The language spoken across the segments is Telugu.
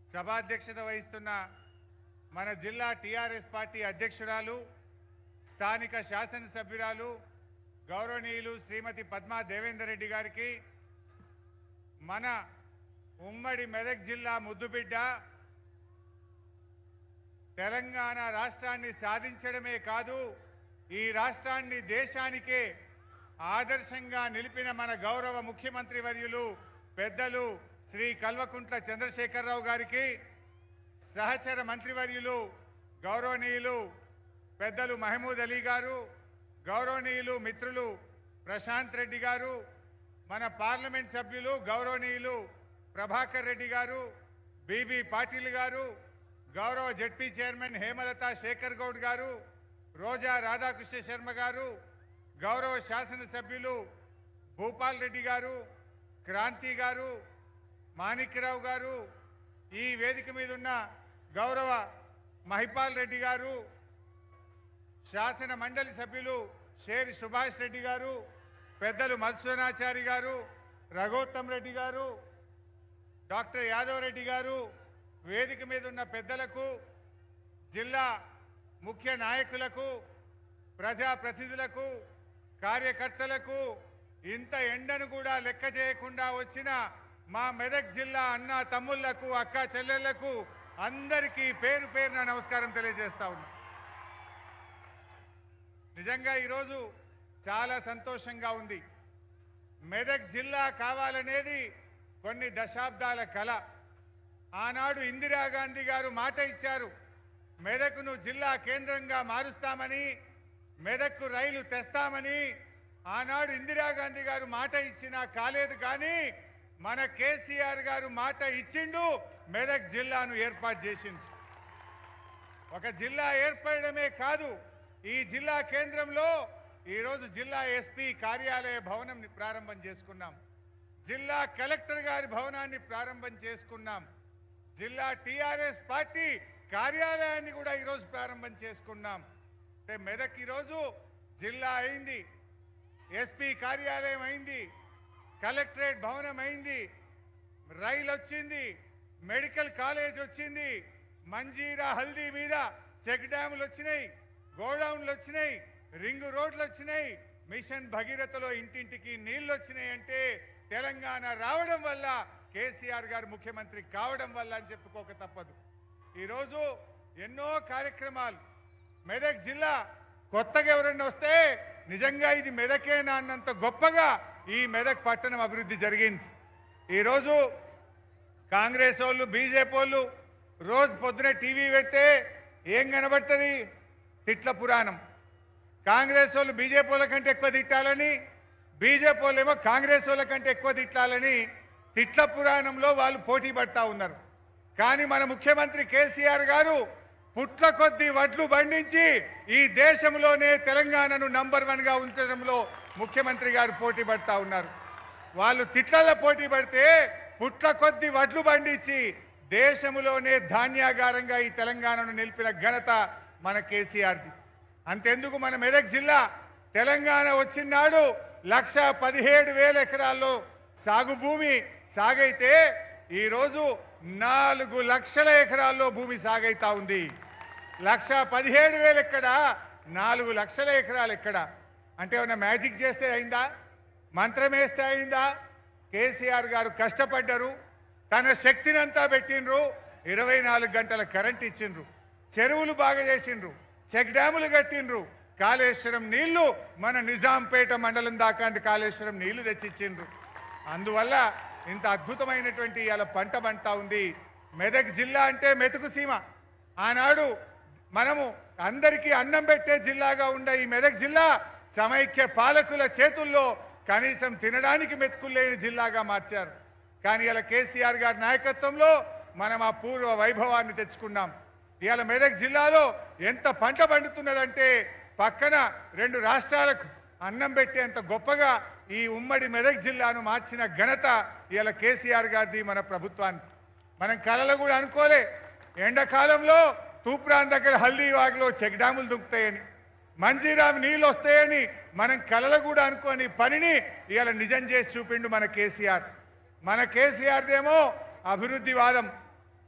సభాధ్యక్షత వహిస్తున్న మన జిల్లా టీఆర్ఎస్ పార్టీ అధ్యక్షురాలు స్థానిక శాసనసభ్యురాలు గౌరవనీయులు శ్రీమతి పద్మా దేవేందర్ రెడ్డి గారికి మన ఉమ్మడి మెదక్ జిల్లా ముద్దుబిడ్డ తెలంగాణ రాష్ట్రాన్ని సాధించడమే కాదు ఈ రాష్ట్రాన్ని దేశానికే ఆదర్శంగా నిలిపిన మన గౌరవ ముఖ్యమంత్రి వర్యులు పెద్దలు శ్రీ కల్వకుంట్ల చంద్రశేఖరరావు గారికి సహచర మంత్రివర్యులు గౌరవనీయులు పెద్దలు మహమూద్ అలీ గారు గౌరవనీయులు మిత్రులు ప్రశాంత్ రెడ్డి గారు మన పార్లమెంట్ సభ్యులు గౌరవనీయులు ప్రభాకర్ రెడ్డి గారు బీబీ పాటిల్ గారు గౌరవ జడ్పీ చైర్మన్ హేమలత శేఖర్ గౌడ్ గారు రోజా రాధాకృష్ణ శర్మ గారు గౌరవ శాసనసభ్యులు భూపాల్ రెడ్డి గారు క్రాంతి గారు మాణిక్యరావు గారు ఈ వేదిక మీద ఉన్న గౌరవ మహిపాల్ రెడ్డి గారు శాసన మండలి సభ్యులు షేరి సుభాష్ రెడ్డి గారు పెద్దలు మధుసూనాచారి గారు రఘోత్తమ్ రెడ్డి గారు డాక్టర్ యాదవ్ రెడ్డి గారు వేదిక మీద ఉన్న పెద్దలకు జిల్లా ముఖ్య నాయకులకు ప్రజాప్రతినిధులకు కార్యకర్తలకు ఇంత ఎండను కూడా లెక్క చేయకుండా వచ్చిన మా మెదక్ జిల్లా అన్న తమ్ముళ్లకు అక్క చెల్లెళ్లకు అందరికీ పేరు పేరున నమస్కారం తెలియజేస్తా ఉన్నా నిజంగా ఈరోజు చాలా సంతోషంగా ఉంది మెదక్ జిల్లా కావాలనేది కొన్ని దశాబ్దాల కళ ఆనాడు ఇందిరాగాంధీ గారు మాట ఇచ్చారు మెదక్ను జిల్లా కేంద్రంగా మారుస్తామని మెదక్కు రైలు తెస్తామని ఆనాడు ఇందిరాగాంధీ గారు మాట ఇచ్చినా కాలేదు కానీ మన కేసీఆర్ గారు మాట ఇచ్చిండు మెదక్ జిల్లాను ఏర్పాటు చేసింది ఒక జిల్లా ఏర్పడమే కాదు ఈ జిల్లా కేంద్రంలో ఈరోజు జిల్లా ఎస్పీ కార్యాలయ భవనం ప్రారంభం చేసుకున్నాం జిల్లా కలెక్టర్ గారి భవనాన్ని ప్రారంభం చేసుకున్నాం జిల్లా టిఆర్ఎస్ పార్టీ కార్యాలయాన్ని కూడా ఈరోజు ప్రారంభం చేసుకున్నాం అంటే మెదక్ ఈరోజు జిల్లా అయింది ఎస్పీ కార్యాలయం అయింది కలెక్టరేట్ భవనం అయింది రైలు వచ్చింది మెడికల్ కాలేజ్ వచ్చింది మంజీరా హల్దీ మీద చెక్ డ్యాములు వచ్చినాయి గోడౌన్లు వచ్చినాయి రింగ్ రోడ్లు వచ్చినాయి మిషన్ భగీరథలో ఇంటింటికి నీళ్లు వచ్చినాయి అంటే తెలంగాణ రావడం వల్ల కేసీఆర్ గారు ముఖ్యమంత్రి కావడం వల్ల అని చెప్పుకోక తప్పదు ఈరోజు ఎన్నో కార్యక్రమాలు మెదక్ జిల్లా కొత్తగా ఎవరైనా వస్తే నిజంగా ఇది మెదకేనా అన్నంత గొప్పగా ఈ మెదక్ పట్టణం అభివృద్ధి జరిగింది ఈరోజు కాంగ్రెస్ వాళ్ళు బీజేపీ వాళ్ళు రోజు పొద్దున టీవీ పెడితే ఏం కనబడుతుంది తిట్ల పురాణం కాంగ్రెస్ వాళ్ళు బీజేపీ వాళ్ళ కంటే ఎక్కువ తిట్టాలని బీజేపీ వాళ్ళు ఏమో కాంగ్రెస్ వాళ్ళ కంటే ఎక్కువ తిట్టాలని తిట్ల పురాణంలో వాళ్ళు పోటీ పడతా ఉన్నారు కానీ మన ముఖ్యమంత్రి కేసీఆర్ గారు పుట్ల కొద్ది వడ్లు పండించి ఈ దేశంలోనే తెలంగాణను నంబర్ వన్ గా ఉంచడంలో ముఖ్యమంత్రి గారు పోటీ పడతా ఉన్నారు వాళ్ళు తిట్లలో పోటీ పడితే పుట్ల కొద్ది వడ్లు పండించి దేశంలోనే ధాన్యాగారంగా ఈ తెలంగాణను నిలిపిన ఘనత మన కేసీఆర్ది అంతెందుకు మన మెదక్ జిల్లా తెలంగాణ వచ్చినాడు లక్ష పదిహేడు వేల ఎకరాల్లో సాగు భూమి సాగైతే ఈరోజు నాలుగు లక్షల ఎకరాల్లో భూమి సాగైతా ఉంది లక్ష పదిహేడు వేలు ఎక్కడ నాలుగు లక్షల ఎకరాలు ఎక్కడ అంటే ఏమన్నా మ్యాజిక్ చేస్తే అయిందా మంత్రం వేస్తే అయిందా కేసీఆర్ గారు కష్టపడ్డారు తన శక్తినంతా పెట్టిండ్రు ఇరవై నాలుగు గంటల కరెంట్ ఇచ్చిండ్రు చెరువులు బాగా చేసిండ్రు చెక్ డ్యాములు కట్టిండ్రు కాళేశ్వరం నీళ్లు మన నిజాంపేట మండలం దాకా అంటే కాళేశ్వరం నీళ్లు తెచ్చిచ్చిండ్రు అందువల్ల ఇంత అద్భుతమైనటువంటి ఇవాళ పంట పంటా ఉంది మెదక్ జిల్లా అంటే మెతుకు సీమ ఆనాడు మనము అందరికీ అన్నం పెట్టే జిల్లాగా ఉండే ఈ మెదక్ జిల్లా సమైక్య పాలకుల చేతుల్లో కనీసం తినడానికి మెతుకులు లేని జిల్లాగా మార్చారు కానీ ఇలా కేసీఆర్ గారి నాయకత్వంలో మనం ఆ పూర్వ వైభవాన్ని తెచ్చుకున్నాం ఇవాళ మెదక్ జిల్లాలో ఎంత పంట పండుతున్నదంటే పక్కన రెండు రాష్ట్రాలకు అన్నం పెట్టేంత గొప్పగా ఈ ఉమ్మడి మెదక్ జిల్లాను మార్చిన ఘనత ఇవాళ కేసీఆర్ గారిది మన ప్రభుత్వానికి మనం కళలు కూడా అనుకోలే ఎండాకాలంలో తూప్రాన్ దగ్గర హల్దీవాగ్లో చెక్ డ్యాములు దుంకుతాయని మంజీరామ్ నీళ్ళు వస్తాయని మనం కలలు కూడా అనుకోని పనిని ఇవాళ నిజం చేసి చూపిండు మన కేసీఆర్ మన కేసీఆర్దేమో అభివృద్ధి వాదం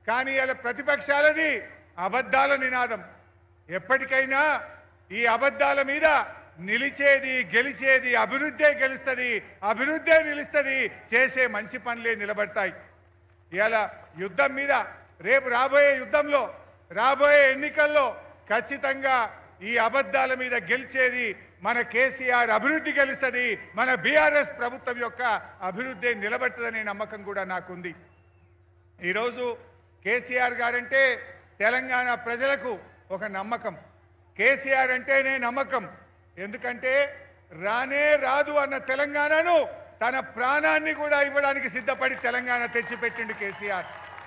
కానీ ఇలా ప్రతిపక్షాలది అబద్ధాల నినాదం ఎప్పటికైనా ఈ అబద్ధాల మీద నిలిచేది గెలిచేది అభివృద్ధే గెలుస్తుంది అభివృద్ధే నిలుస్తుంది చేసే మంచి పనులే నిలబడతాయి ఇలా యుద్ధం మీద రేపు రాబోయే యుద్ధంలో రాబోయే ఎన్నికల్లో ఖచ్చితంగా ఈ అబద్ధాల మీద గెలిచేది మన కేసీఆర్ అభివృద్ధి గెలుస్తుంది మన బీఆర్ఎస్ ప్రభుత్వం యొక్క అభివృద్ధి నిలబడుతుందనే నమ్మకం కూడా నాకుంది ఈరోజు కేసీఆర్ గారంటే తెలంగాణ ప్రజలకు ఒక నమ్మకం కేసీఆర్ అంటేనే నమ్మకం ఎందుకంటే రానే రాదు అన్న తెలంగాణను తన ప్రాణాన్ని కూడా ఇవ్వడానికి సిద్ధపడి తెలంగాణ తెచ్చిపెట్టిండు కేసీఆర్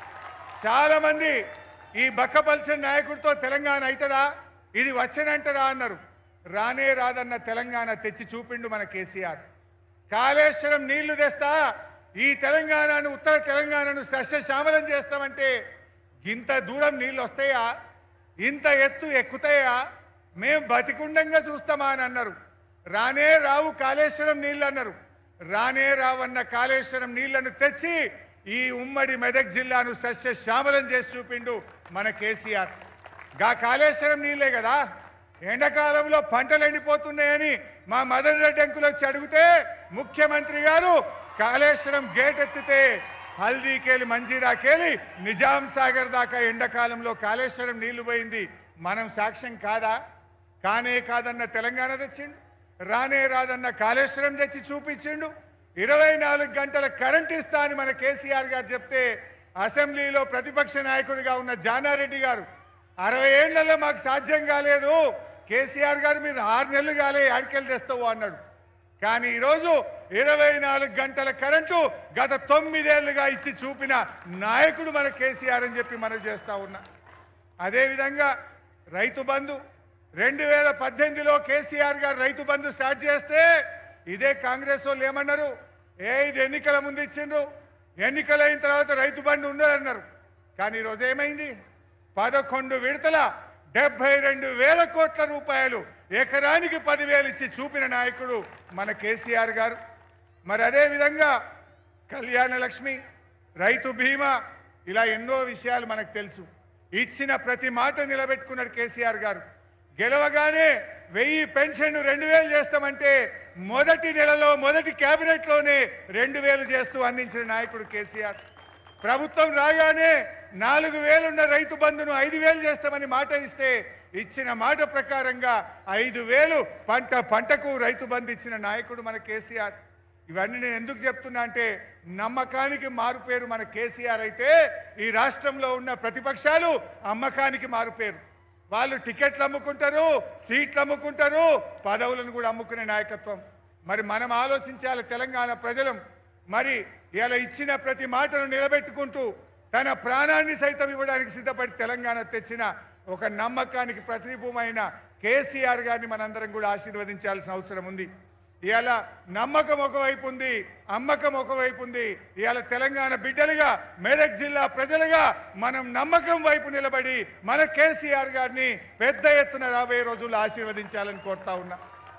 చాలా మంది ఈ బక్కపల్చని నాయకుడితో తెలంగాణ అవుతుందా ఇది వచ్చనంటారా అన్నారు రానే రాదన్న తెలంగాణ తెచ్చి చూపిండు మన కేసీఆర్ కాళేశ్వరం నీళ్లు తెస్తా ఈ తెలంగాణను ఉత్తర తెలంగాణను సస్యశ్యామలం చేస్తామంటే ఇంత దూరం నీళ్లు వస్తాయా ఇంత ఎత్తు ఎక్కుతాయా మేం బతికుండంగా చూస్తామా అని అన్నారు రానే రావు కాళేశ్వరం నీళ్ళు అన్నారు రానే రావన్న కాళేశ్వరం నీళ్లను తెచ్చి ఈ ఉమ్మడి మెదక్ జిల్లాను సస్యశ్యామలం చేసి చూపిండు మన కేసీఆర్ గా కాళేశ్వరం నీళ్ళే కదా ఎండాకాలంలో పంటలు ఎండిపోతున్నాయని మా మదన్ రెడ్డి అంకులు వచ్చి అడిగితే ముఖ్యమంత్రి గారు కాళేశ్వరం గేట్ ఎత్తితే హల్దీకేలి మంజీరాకేలి నిజాం సాగర్ దాకా ఎండాకాలంలో కాళేశ్వరం నీళ్లు పోయింది మనం సాక్ష్యం కాదా కానే కాదన్న తెలంగాణ తెచ్చిండు రానే రాదన్న కాళేశ్వరం తెచ్చి చూపించిండు ఇరవై నాలుగు గంటల కరెంట్ ఇస్తా అని మన కేసీఆర్ గారు చెప్తే అసెంబ్లీలో ప్రతిపక్ష నాయకుడిగా ఉన్న జానారెడ్డి గారు అరవై ఏళ్లలో మాకు సాధ్యం కాలేదు కేసీఆర్ గారు మీరు ఆరు నెలలు కాలే అడికెళ్ళి తెస్తావు అన్నాడు కానీ ఈరోజు ఇరవై నాలుగు గంటల కరెంటు గత తొమ్మిదేళ్లుగా ఇచ్చి చూపిన నాయకుడు మన కేసీఆర్ అని చెప్పి మనం చేస్తా ఉన్నా అదేవిధంగా రైతు బంధు రెండు వేల పద్దెనిమిదిలో కేసీఆర్ గారు రైతు బంధు స్టార్ట్ చేస్తే ఇదే కాంగ్రెస్ వాళ్ళు ఏమన్నారు ఏ ఇది ఎన్నికల ముందు ఇచ్చిండ్రు ఎన్నికలైన తర్వాత రైతు బంధు ఉండదన్నారు కానీ ఈరోజు ఏమైంది పదకొండు విడతల డెబ్బై రెండు వేల కోట్ల రూపాయలు ఎకరానికి పదివేలు ఇచ్చి చూపిన నాయకుడు మన కేసీఆర్ గారు మరి అదే విధంగా కళ్యాణ లక్ష్మి రైతు బీమా ఇలా ఎన్నో విషయాలు మనకు తెలుసు ఇచ్చిన ప్రతి మాట నిలబెట్టుకున్నాడు కేసీఆర్ గారు గెలవగానే వెయ్యి పెన్షన్ రెండు వేలు చేస్తామంటే మొదటి నెలలో మొదటి కేబినెట్ లోనే రెండు వేలు చేస్తూ అందించిన నాయకుడు కేసీఆర్ ప్రభుత్వం రాగానే నాలుగు వేలున్న రైతు బంధును ఐదు వేలు చేస్తామని మాట ఇస్తే ఇచ్చిన మాట ప్రకారంగా ఐదు వేలు పంట పంటకు రైతు బంధు ఇచ్చిన నాయకుడు మన కేసీఆర్ ఇవన్నీ నేను ఎందుకు చెప్తున్నా అంటే నమ్మకానికి మారుపేరు మన కేసీఆర్ అయితే ఈ రాష్ట్రంలో ఉన్న ప్రతిపక్షాలు అమ్మకానికి మారుపేరు వాళ్ళు టికెట్లు అమ్ముకుంటారు సీట్లు అమ్ముకుంటారు పదవులను కూడా అమ్ముకునే నాయకత్వం మరి మనం ఆలోచించాలి తెలంగాణ ప్రజలం మరి ఇలా ఇచ్చిన ప్రతి మాటను నిలబెట్టుకుంటూ తన ప్రాణాన్ని సైతం ఇవ్వడానికి సిద్ధపడి తెలంగాణ తెచ్చిన ఒక నమ్మకానికి ప్రతిరూపమైన కేసీఆర్ గారిని మనందరం కూడా ఆశీర్వదించాల్సిన అవసరం ఉంది ఇవాళ నమ్మకం ఒకవైపు ఉంది అమ్మకం ఒకవైపు ఉంది ఇవాళ తెలంగాణ బిడ్డలుగా మెదక్ జిల్లా ప్రజలుగా మనం నమ్మకం వైపు నిలబడి మన కేసీఆర్ గారిని పెద్ద ఎత్తున రాబోయే రోజుల్లో ఆశీర్వదించాలని కోరుతా ఉన్నా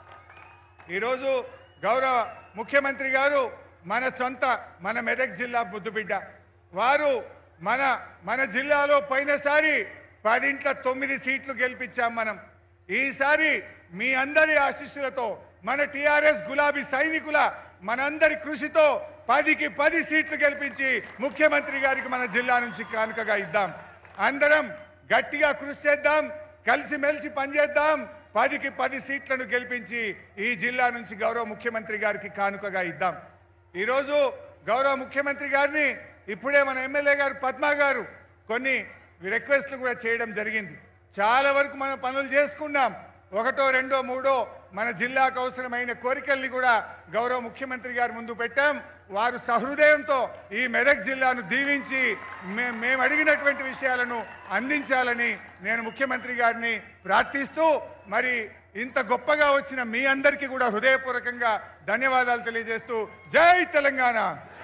ఈరోజు గౌరవ ముఖ్యమంత్రి గారు మన సొంత మన మెదక్ జిల్లా ముద్దుబిడ్డ వారు మన మన జిల్లాలో పోయినసారి పదింట్ల తొమ్మిది సీట్లు గెలిపించాం మనం ఈసారి మీ అందరి ఆశీస్సులతో మన టిఆర్ఎస్ గులాబీ సైనికుల మనందరి కృషితో పదికి పది సీట్లు గెలిపించి ముఖ్యమంత్రి గారికి మన జిల్లా నుంచి కానుకగా ఇద్దాం అందరం గట్టిగా కృషి చేద్దాం కలిసిమెలిసి పనిచేద్దాం పదికి పది సీట్లను గెలిపించి ఈ జిల్లా నుంచి గౌరవ ముఖ్యమంత్రి గారికి కానుకగా ఇద్దాం ఈరోజు గౌరవ ముఖ్యమంత్రి గారిని ఇప్పుడే మన ఎమ్మెల్యే గారు పద్మా గారు కొన్ని రిక్వెస్ట్లు కూడా చేయడం జరిగింది చాలా వరకు మనం పనులు చేసుకున్నాం ఒకటో రెండో మూడో మన జిల్లాకు అవసరమైన కోరికల్ని కూడా గౌరవ ముఖ్యమంత్రి గారి ముందు పెట్టాం వారు సహృదయంతో ఈ మెదక్ జిల్లాను దీవించి మే- మేము అడిగినటువంటి విషయాలను అందించాలని నేను ముఖ్యమంత్రి గారిని ప్రార్థిస్తూ మరి ఇంత గొప్పగా వచ్చిన మీ అందరికీ కూడా హృదయపూర్వకంగా ధన్యవాదాలు తెలియజేస్తూ జై తెలంగాణ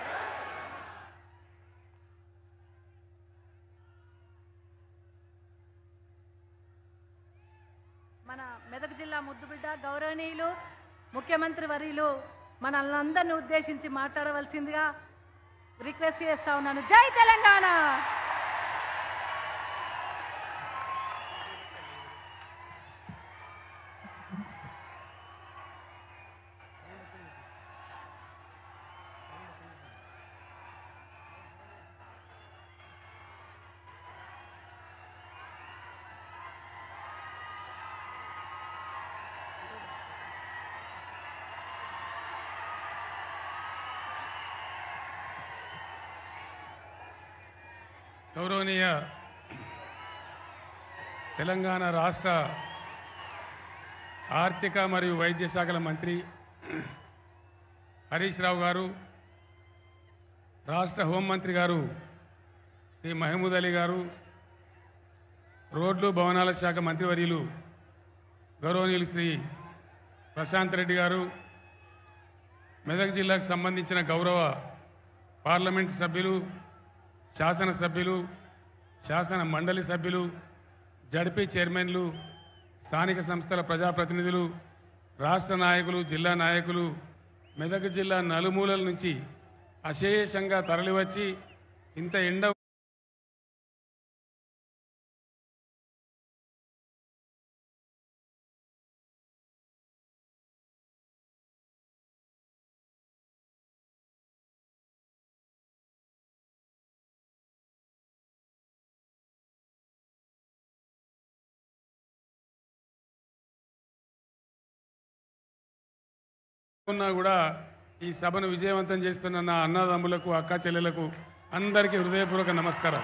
మన మెదక్ జిల్లా ముద్దుబిడ్డ గౌరవనీయులు ముఖ్యమంత్రి వర్యులు మనల్ని అందరిని ఉద్దేశించి మాట్లాడవలసిందిగా రిక్వెస్ట్ చేస్తా ఉన్నాను జై తెలంగాణ గౌరవనీయ తెలంగాణ రాష్ట్ర ఆర్థిక మరియు వైద్య శాఖల మంత్రి హరీష్ రావు గారు రాష్ట్ర హోంమంత్రి గారు శ్రీ మహమూద్ అలీ గారు రోడ్లు భవనాల శాఖ మంత్రివర్యులు గౌరవనీయులు శ్రీ ప్రశాంత్ రెడ్డి గారు మెదక్ జిల్లాకు సంబంధించిన గౌరవ పార్లమెంట్ సభ్యులు శాసనసభ్యులు శాసన మండలి సభ్యులు జడ్పీ చైర్మన్లు స్థానిక సంస్థల ప్రజాప్రతినిధులు రాష్ట్ర నాయకులు జిల్లా నాయకులు మెదక్ జిల్లా నలుమూలల నుంచి అశేషంగా తరలివచ్చి ఇంత ఎండ ఉన్నా కూడా ఈ సభను విజయవంతం చేస్తున్న నా అన్నదమ్ములకు అక్క చెల్లెలకు అందరికీ హృదయపూర్వక నమస్కారం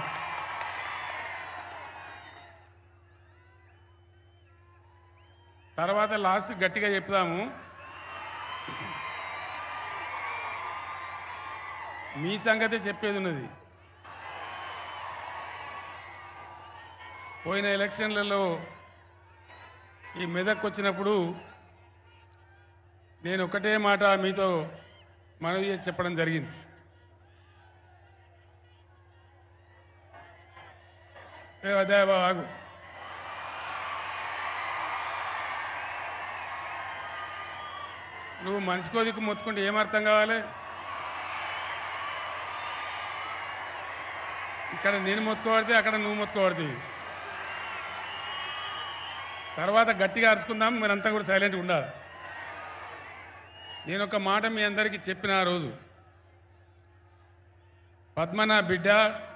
తర్వాత లాస్ట్ గట్టిగా చెప్తాము మీ సంగతే చెప్పేది ఉన్నది పోయిన ఎలక్షన్లలో ఈ మెదక్ వచ్చినప్పుడు నేను ఒకటే మాట మీతో మనవి చేసి చెప్పడం జరిగింది ఏ అదే బాబు, ఆగు నువ్వు మనిషికో దిక్కు మొత్తుకుంటే ఏమర్థం కావాలి ఇక్కడ నేను మొత్తుకోబడితే అక్కడ నువ్వు మొత్తుకోబడుతుంది తర్వాత గట్టిగా అరుచుకుందాం మీరంతా కూడా సైలెంట్గా ఉండాలి నేను ఒక మాట మీ అందరికీ చెప్పిన ఆ రోజు పద్మ నా బిడ్డ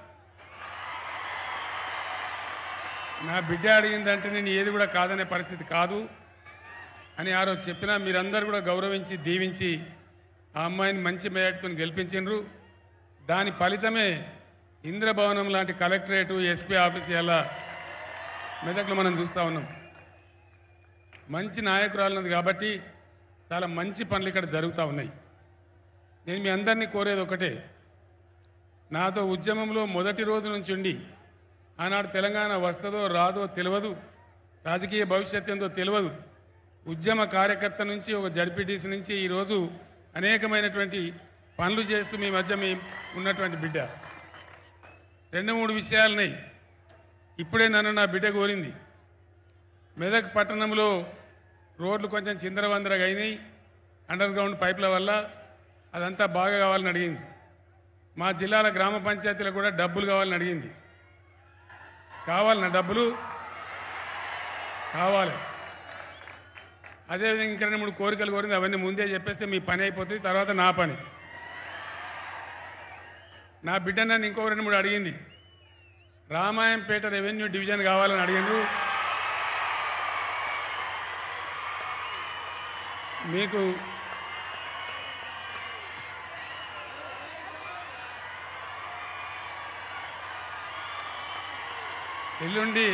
నా బిడ్డ అడిగిందంటే నేను ఏది కూడా కాదనే పరిస్థితి కాదు అని ఆ రోజు చెప్పినా మీరందరూ కూడా గౌరవించి దీవించి ఆ అమ్మాయిని మంచి మేయటుతో గెలిపించిండ్రు దాని ఫలితమే ఇంద్రభవనం లాంటి కలెక్టరేటు ఎస్పీ ఆఫీస్ ఎలా మెదక్లో మనం చూస్తూ ఉన్నాం మంచి నాయకురాలున్నది కాబట్టి చాలా మంచి పనులు ఇక్కడ జరుగుతూ ఉన్నాయి నేను మీ అందరినీ కోరేది ఒకటే నాతో ఉద్యమంలో మొదటి రోజు నుంచి ఉండి ఆనాడు తెలంగాణ వస్తుందో రాదో తెలియదు రాజకీయ భవిష్యత్ ఏందో తెలియదు ఉద్యమ కార్యకర్త నుంచి ఒక జడ్పీటీసీ నుంచి ఈరోజు అనేకమైనటువంటి పనులు చేస్తూ మీ మధ్య మీ ఉన్నటువంటి బిడ్డ రెండు మూడు విషయాలున్నాయి ఇప్పుడే నన్ను నా బిడ్డ కోరింది మెదక్ పట్టణంలో రోడ్లు కొంచెం చిందరవందరగా అయినాయి అండర్ గ్రౌండ్ పైప్ల వల్ల అదంతా బాగా కావాలని అడిగింది మా జిల్లాల గ్రామ పంచాయతీలకు కూడా డబ్బులు కావాలని అడిగింది కావాలన్న డబ్బులు కావాలి అదేవిధంగా ఇంకా రెండు మూడు కోరికలు కోరింది అవన్నీ ముందే చెప్పేస్తే మీ పని అయిపోతుంది తర్వాత నా పని నా బిడ్డ నన్ను ఇంకో రెండు మూడు అడిగింది రామాయంపేట రెవెన్యూ డివిజన్ కావాలని అడిగిండ్రు మీకు ఎల్లుండి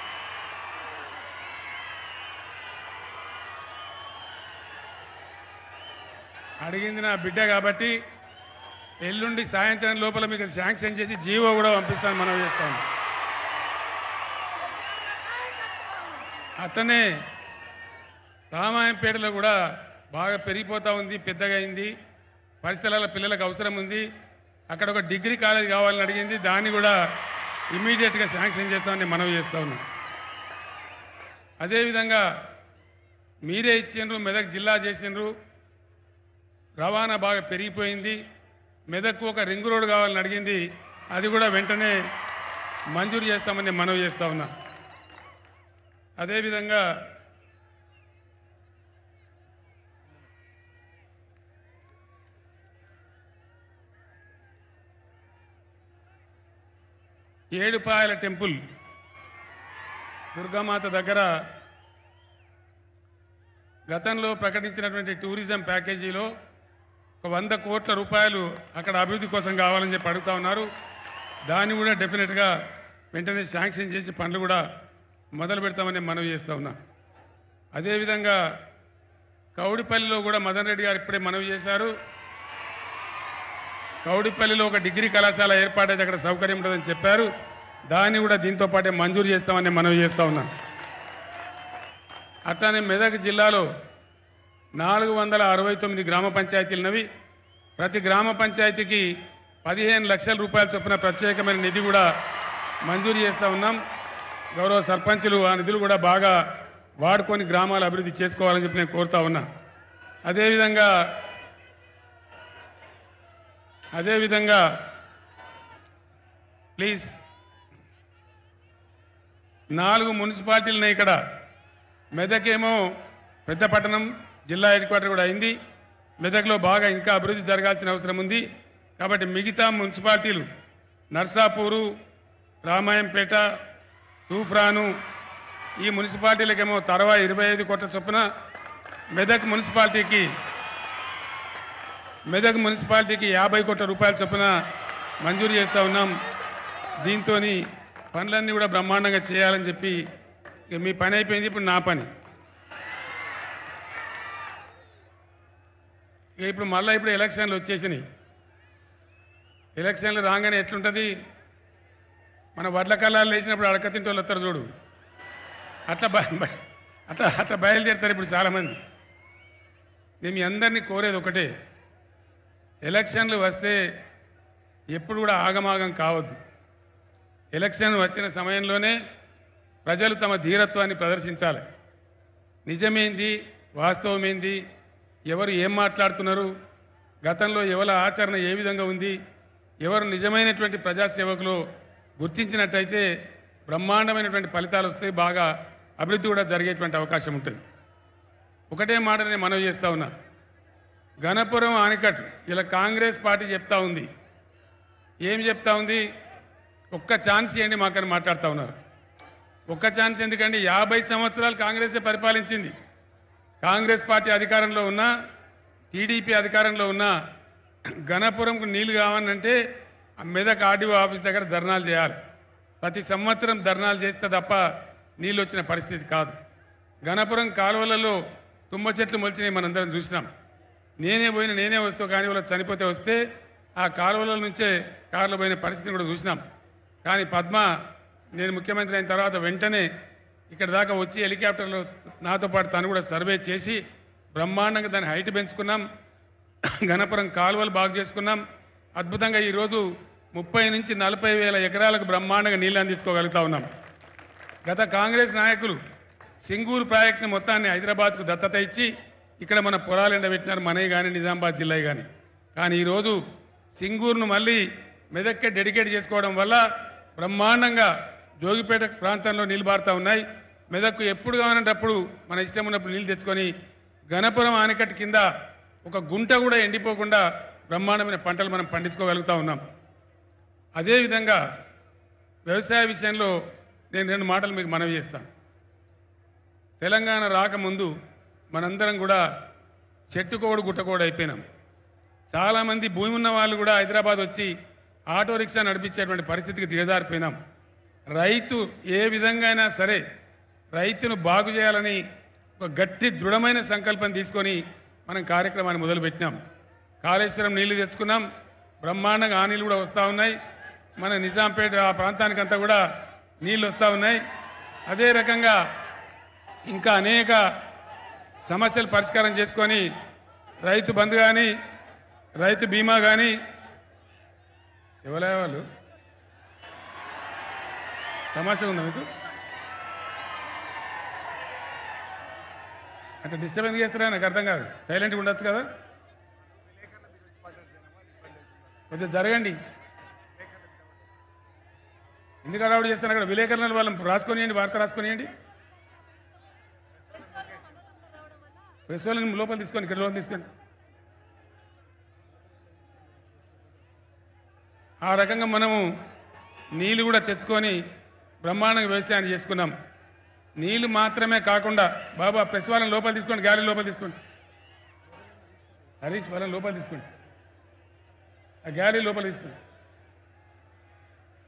అడిగింది నా బిడ్డ కాబట్టి ఎల్లుండి సాయంత్రం లోపల మీకు అది శాంక్షన్ చేసి జీవో కూడా పంపిస్తాను మనం చేస్తాను అతనే రామాయంపేటలో కూడా బాగా పెరిగిపోతూ ఉంది పెద్దగా అయింది పరిస్థితుల పిల్లలకు అవసరం ఉంది అక్కడ ఒక డిగ్రీ కాలేజ్ కావాలని అడిగింది దాన్ని కూడా ఇమీడియట్గా శాంక్షన్ చేస్తామని మనవి చేస్తా ఉన్నాం అదేవిధంగా మీరే ఇచ్చిండ్రు మెదక్ జిల్లా చేసిండ్రు రవాణా బాగా పెరిగిపోయింది మెదక్కు ఒక రింగ్ రోడ్ కావాలని అడిగింది అది కూడా వెంటనే మంజూరు చేస్తామని మనవి చేస్తా ఉన్నా అదేవిధంగా ఏడుపాయల టెంపుల్ దుర్గామాత దగ్గర గతంలో ప్రకటించినటువంటి టూరిజం ప్యాకేజీలో ఒక వంద కోట్ల రూపాయలు అక్కడ అభివృద్ధి కోసం కావాలని చెప్పి అడుగుతా ఉన్నారు దాన్ని కూడా డెఫినెట్గా వెంటనే శాంక్షన్ చేసి పనులు కూడా మొదలు పెడతామని మనవి చేస్తా ఉన్నా అదేవిధంగా కౌడిపల్లిలో కూడా మదన్ రెడ్డి గారు ఇప్పుడే మనవి చేశారు కౌడిపల్లిలో ఒక డిగ్రీ కళాశాల ఏర్పాటైతే అక్కడ సౌకర్యం ఉంటుందని చెప్పారు దాన్ని కూడా దీంతో పాటే మంజూరు చేస్తామని మనవి చేస్తా ఉన్నాం అట్లానే మెదక్ జిల్లాలో నాలుగు వందల అరవై తొమ్మిది గ్రామ పంచాయతీలున్నవి ప్రతి గ్రామ పంచాయతీకి పదిహేను లక్షల రూపాయల చొప్పున ప్రత్యేకమైన నిధి కూడా మంజూరు చేస్తా ఉన్నాం గౌరవ సర్పంచులు ఆ నిధులు కూడా బాగా వాడుకొని గ్రామాల అభివృద్ధి చేసుకోవాలని చెప్పి నేను కోరుతా ఉన్నా అదేవిధంగా అదేవిధంగా ప్లీజ్ నాలుగు మున్సిపాలిటీలు ఉన్నాయి ఇక్కడ మెదకేమో పెద్ద పట్టణం జిల్లా హెడ్ క్వార్టర్ కూడా అయింది మెదక్లో బాగా ఇంకా అభివృద్ధి జరగాల్సిన అవసరం ఉంది కాబట్టి మిగతా మున్సిపాలిటీలు నర్సాపూరు రామాయంపేట తూఫ్రాను ఈ మున్సిపాలిటీలకేమో తరవా ఇరవై ఐదు కోట్ల చొప్పున మెదక్ మున్సిపాలిటీకి మెదక్ మున్సిపాలిటీకి యాభై కోట్ల రూపాయల చొప్పున మంజూరు చేస్తా ఉన్నాం దీంతో పనులన్నీ కూడా బ్రహ్మాండంగా చేయాలని చెప్పి ఇక మీ పని అయిపోయింది ఇప్పుడు నా పని ఇక ఇప్పుడు మళ్ళీ ఇప్పుడు ఎలక్షన్లు వచ్చేసినాయి ఎలక్షన్లు రాగానే ఎట్లుంటుంది మన వడ్ల కళ్ళాలు వేసినప్పుడు అడక తింటే వాళ్ళు వస్తారు చూడు అట్లా బయ- బయ- అట్లా అట్లా బయలుదేరుతారు ఇప్పుడు చాలామంది నేను మీ అందరినీ కోరేది ఒకటే ఎలక్షన్లు వస్తే ఎప్పుడు కూడా ఆగమాగం కావద్దు ఎలక్షన్ వచ్చిన సమయంలోనే ప్రజలు తమ ధీరత్వాన్ని ప్రదర్శించాలి నిజమేంది వాస్తవమేంది ఎవరు ఏం మాట్లాడుతున్నారు గతంలో ఎవరి ఆచరణ ఏ విధంగా ఉంది ఎవరు నిజమైనటువంటి ప్రజాసేవకులు గుర్తించినట్టయితే బ్రహ్మాండమైనటువంటి ఫలితాలు వస్తాయి బాగా అభివృద్ధి కూడా జరిగేటువంటి అవకాశం ఉంటుంది ఒకటే మాట నేను మనవి చేస్తా ఉన్నా గణపురం ఆనకట్టు ఇలా కాంగ్రెస్ పార్టీ చెప్తా ఉంది ఏం చెప్తా ఉంది ఒక్క ఛాన్స్ ఇవ్వండి మాకని మాట్లాడుతూ ఉన్నారు ఒక్క ఛాన్స్ ఎందుకంటే యాభై సంవత్సరాలు కాంగ్రెసే పరిపాలించింది కాంగ్రెస్ పార్టీ అధికారంలో ఉన్నా టీడీపీ అధికారంలో ఉన్నా గణపురంకు నీళ్లు కావాలంటే ఆ మెదక్ ఆర్డీఓ ఆఫీస్ దగ్గర ధర్నాలు చేయాలి ప్రతి సంవత్సరం ధర్నాలు చేస్తే తప్ప నీళ్ళు వచ్చిన పరిస్థితి కాదు గణపురం కాలువలలో తుమ్మ చెట్లు మొలిచినాయి మనందరం చూసినాం నేనే పోయిన నేనే వస్తూ కానీ వాళ్ళు చనిపోతే వస్తే ఆ కాలువల నుంచే కార్లు పోయిన పరిస్థితిని కూడా చూసినాం కానీ పద్మ నేను ముఖ్యమంత్రి అయిన తర్వాత వెంటనే ఇక్కడ దాకా వచ్చి హెలికాప్టర్లో నాతో పాటు తను కూడా సర్వే చేసి బ్రహ్మాండంగా దాని హైట్ పెంచుకున్నాం గణపురం కాలువలు బాగు చేసుకున్నాం అద్భుతంగా ఈరోజు ముప్పై నుంచి నలభై వేల ఎకరాలకు బ్రహ్మాండంగా నీళ్ళు అందించుకోగలుగుతా ఉన్నాం గత కాంగ్రెస్ నాయకులు సింగూరు ప్రాజెక్టుని మొత్తాన్ని హైదరాబాద్కు దత్తత ఇచ్చి ఇక్కడ మన పొలాలు ఎండబెట్టినారు మనవి కానీ నిజామాబాద్ జిల్లా కానీ కానీ ఈరోజు సింగూరును మళ్ళీ మెదక్కే డెడికేట్ చేసుకోవడం వల్ల బ్రహ్మాండంగా జోగిపేట ప్రాంతంలో నీళ్ళు బారుతా ఉన్నాయి మెదక్కు ఎప్పుడు కావాలంటప్పుడు మన ఇష్టం ఉన్నప్పుడు నీళ్ళు తెచ్చుకొని గణపురం ఆనకట్టు కింద ఒక గుంట కూడా ఎండిపోకుండా బ్రహ్మాండమైన పంటలు మనం పండించుకోగలుగుతా ఉన్నాం అదేవిధంగా వ్యవసాయ విషయంలో నేను రెండు మాటలు మీకు మనవి చేస్తాను తెలంగాణ రాకముందు మనందరం కూడా చెట్టుకోడు గుట్టకోడు అయిపోయినాం చాలామంది భూమి ఉన్న వాళ్ళు కూడా హైదరాబాద్ వచ్చి ఆటో రిక్షా నడిపించేటువంటి పరిస్థితికి దిగజారిపోయినాం రైతు ఏ విధంగా అయినా సరే రైతును బాగు చేయాలని ఒక గట్టి దృఢమైన సంకల్పం తీసుకొని మనం కార్యక్రమాన్ని మొదలుపెట్టినాం కాళేశ్వరం నీళ్లు తెచ్చుకున్నాం బ్రహ్మాండంగా ఆ నీళ్ళు కూడా వస్తూ ఉన్నాయి మన నిజాంపేట ఆ ప్రాంతానికంతా కూడా నీళ్ళు వస్తూ ఉన్నాయి అదే రకంగా ఇంకా అనేక సమస్యలు పరిష్కారం చేసుకొని రైతు బంధు కానీ రైతు బీమా కానీ ఎవరే వాళ్ళు తమాషా ఉందా మీకు అంటే డిస్టర్బ్ ఎందుకు చేస్తారా నాకు అర్థం కాదు సైలెంట్గా ఉండొచ్చు కదా కొద్దిగా జరగండి ఎందుకు అడవాడు చేస్తాను అక్కడ విలేకరులను వాళ్ళని రాసుకొనియండి వార్త రాసుకొనియండి ప్రెస్ వాళ్ళని లోపల తీసుకొని ఇక్కడ లోపల తీసుకొని ఆ రకంగా మనము నీళ్లు కూడా తెచ్చుకొని బ్రహ్మాండంగా వ్యవసాయం చేసుకున్నాం నీళ్లు మాత్రమే కాకుండా బాబా ప్రెస్ వాళ్ళని లోపల తీసుకోండి గాలి లోపల తీసుకోండి హరీష్ వాళ్ళని లోపల తీసుకోండి ఆ గ్యాలరీ లోపల తీసుకోండి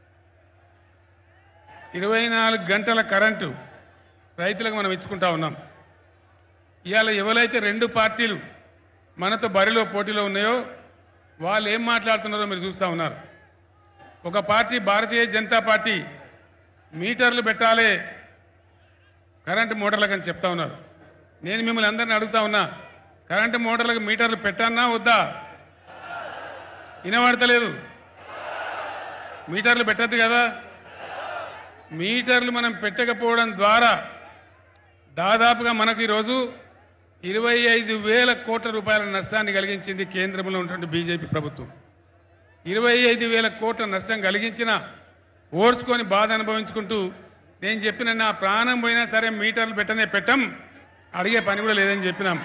ఇరవై నాలుగు గంటల కరెంటు రైతులకు మనం ఇచ్చుకుంటా ఉన్నాం ఇవాళ ఎవరైతే రెండు పార్టీలు మనతో బరిలో పోటీలో ఉన్నాయో వాళ్ళు ఏం మాట్లాడుతున్నారో మీరు చూస్తూ ఉన్నారు ఒక పార్టీ భారతీయ జనతా పార్టీ మీటర్లు పెట్టాలి కరెంటు మోటార్లకు అని చెప్తా ఉన్నారు నేను మిమ్మల్ని అందరిని అడుగుతా ఉన్నా కరెంటు మోటార్లకు మీటర్లు పెట్టన్నా వద్దా వినబడతలేదు మీటర్లు పెట్టద్దు కదా మీటర్లు మనం పెట్టకపోవడం ద్వారా దాదాపుగా మనకు ఈరోజు ఇరవై ఐదు వేల కోట్ల రూపాయల నష్టాన్ని కలిగించింది కేంద్రంలో ఉన్నటువంటి బీజేపీ ప్రభుత్వం ఇరవై ఐదు వేల కోట్ల నష్టం కలిగించిన ఓడ్చుకొని బాధ అనుభవించుకుంటూ నేను చెప్పిన నా ప్రాణం పోయినా సరే మీటర్లు పెట్టనే పెట్టం అడిగే పని కూడా లేదని చెప్పినాం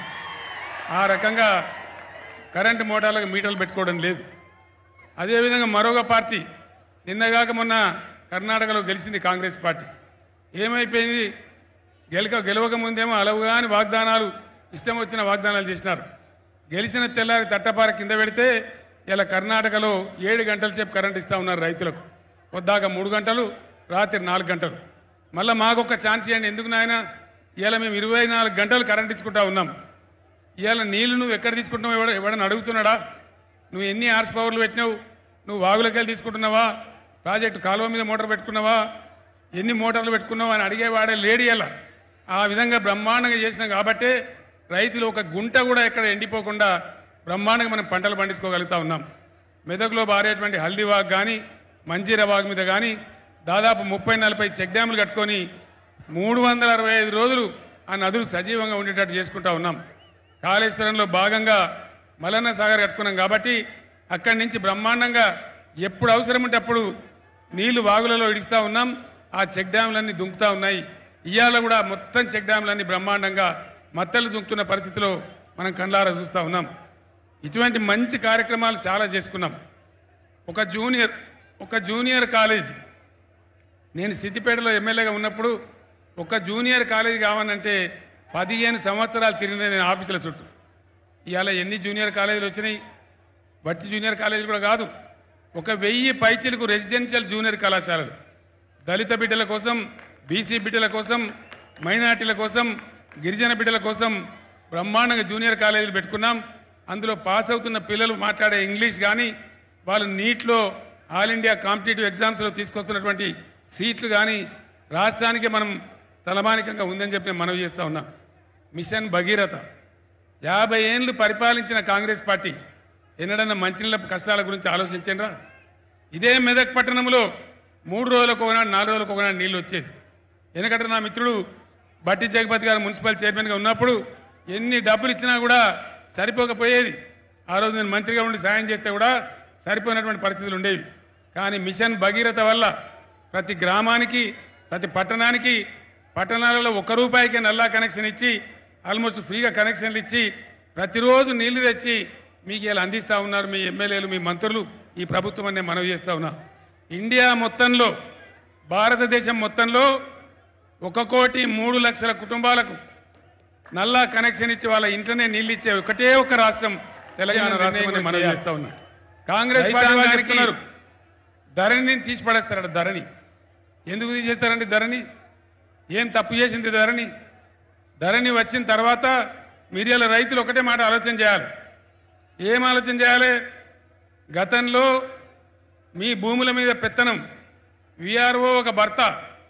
ఆ రకంగా కరెంటు మోటార్లకు మీటర్లు పెట్టుకోవడం లేదు అదేవిధంగా మరొక పార్టీ నిన్నగాక మొన్న కర్ణాటకలో గెలిచింది కాంగ్రెస్ పార్టీ ఏమైపోయింది గెలక గెలవక ముందేమో అలవుగాని వాగ్దానాలు ఇష్టం వచ్చిన వాగ్దానాలు చేసినారు గెలిచిన తెల్లారి తట్టపార కింద పెడితే ఇలా కర్ణాటకలో ఏడు గంటల సేపు కరెంట్ ఇస్తా ఉన్నారు రైతులకు పొద్దాక మూడు గంటలు రాత్రి నాలుగు గంటలు మళ్ళీ మాకొక ఛాన్స్ ఇవ్వండి ఎందుకు నాయన ఇవాళ మేము ఇరవై నాలుగు గంటలు కరెంట్ ఇచ్చుకుంటా ఉన్నాం ఇవాళ నీళ్లు నువ్వు ఎక్కడ తీసుకుంటున్నావు ఎవడ ఎవడని అడుగుతున్నాడా నువ్వు ఎన్ని హార్స్ పవర్లు పెట్టినావు నువ్వు వాగులకి వెళ్ళి తీసుకుంటున్నావా ప్రాజెక్టు కాలువ మీద మోటార్ పెట్టుకున్నావా ఎన్ని మోటార్లు పెట్టుకున్నావు అని అడిగేవాడే లేడి ఎలా ఆ విధంగా బ్రహ్మాండంగా చేసినాం కాబట్టే రైతులు ఒక గుంట కూడా ఎక్కడ ఎండిపోకుండా బ్రహ్మాండంగా మనం పంటలు పండించుకోగలుగుతా ఉన్నాం మెదక్లో బారేటువంటి హల్దీవాగ్ కానీ మంజీరా వాగ్ మీద కానీ దాదాపు ముప్పై నలభై చెక్ డ్యాములు కట్టుకొని మూడు వందల అరవై ఐదు రోజులు ఆ నదులు సజీవంగా ఉండేటట్టు చేసుకుంటా ఉన్నాం కాళేశ్వరంలో భాగంగా మలన్న సాగర్ కట్టుకున్నాం కాబట్టి అక్కడి నుంచి బ్రహ్మాండంగా ఎప్పుడు అవసరం ఉంటే అప్పుడు నీళ్లు వాగులలో ఇడిస్తా ఉన్నాం ఆ చెక్ డ్యాములన్నీ దుంకుతా ఉన్నాయి ఇవాళ కూడా మొత్తం చెక్ డ్యాములన్నీ బ్రహ్మాండంగా మత్తలు దుంకుతున్న పరిస్థితిలో మనం కండ్లారా చూస్తా ఉన్నాం ఇటువంటి మంచి కార్యక్రమాలు చాలా చేసుకున్నాం ఒక జూనియర్ ఒక జూనియర్ కాలేజ్ నేను సిద్దిపేటలో ఎమ్మెల్యేగా ఉన్నప్పుడు ఒక జూనియర్ కాలేజ్ కావాలంటే పదిహేను సంవత్సరాలు తిరిగిన నేను ఆఫీసుల చుట్టూ ఇవాళ ఎన్ని జూనియర్ కాలేజీలు వచ్చినాయి బట్టి జూనియర్ కాలేజీలు కూడా కాదు ఒక వెయ్యి పైచిలకు రెసిడెన్షియల్ జూనియర్ కళాశాలలు దళిత బిడ్డల కోసం బీసీ బిడ్డల కోసం మైనార్టీల కోసం గిరిజన బిడ్డల కోసం బ్రహ్మాండంగా జూనియర్ కాలేజీలు పెట్టుకున్నాం అందులో పాస్ అవుతున్న పిల్లలు మాట్లాడే ఇంగ్లీష్ కానీ వాళ్ళు నీట్లో ఆల్ ఇండియా కాంపిటేటివ్ ఎగ్జామ్స్లో తీసుకొస్తున్నటువంటి సీట్లు కానీ రాష్ట్రానికి మనం తలమానికంగా ఉందని చెప్పి నేను మనవి చేస్తా ఉన్నా మిషన్ భగీరథ యాభై ఏళ్ళు పరిపాలించిన కాంగ్రెస్ పార్టీ ఎన్నడన్నా మంచినీళ్ళ కష్టాల గురించి ఆలోచించండిరా ఇదే మెదక్ పట్టణంలో మూడు రోజులకు ఒకనాడు నాలుగు రోజులకు ఒకనాడు నీళ్ళు వచ్చేది ఎందుకంటే నా మిత్రుడు బట్టి జగపతి గారు మున్సిపల్ చైర్మన్గా ఉన్నప్పుడు ఎన్ని డబ్బులు ఇచ్చినా కూడా సరిపోకపోయేది ఆ రోజు నేను మంత్రిగా ఉండి సాయం చేస్తే కూడా సరిపోయినటువంటి పరిస్థితులు ఉండేవి కానీ మిషన్ భగీరథ వల్ల ప్రతి గ్రామానికి ప్రతి పట్టణానికి పట్టణాలలో ఒక్క రూపాయికి నల్లా కనెక్షన్ ఇచ్చి ఆల్మోస్ట్ ఫ్రీగా కనెక్షన్లు ఇచ్చి ప్రతిరోజు నీళ్లు తెచ్చి మీకు ఇలా అందిస్తా ఉన్నారు మీ ఎమ్మెల్యేలు మీ మంత్రులు ఈ ప్రభుత్వం అనే మనవి చేస్తా ఉన్నా ఇండియా మొత్తంలో భారతదేశం మొత్తంలో ఒక కోటి మూడు లక్షల కుటుంబాలకు నల్లా కనెక్షన్ ఇచ్చి వాళ్ళ ఇంట్లోనే నీళ్ళు ఇచ్చే ఒకటే ఒక రాష్ట్రం తెలంగాణ రాష్ట్రం అని మనం చేస్తా ఉన్నాం కాంగ్రెస్ పార్టీ వాళ్ళు చెప్తున్నారు ధరణిని తీసి పడేస్తారట ధరణి ఎందుకు తీసేస్తారండి ధరణి ఏం తప్పు చేసింది ధరణి ధరణి వచ్చిన తర్వాత మిరియాల రైతులు ఒకటే మాట ఆలోచన చేయాలి ఏం ఆలోచన చేయాలి గతంలో మీ భూముల మీద పెత్తనం విఆర్ఓ ఒక భర్త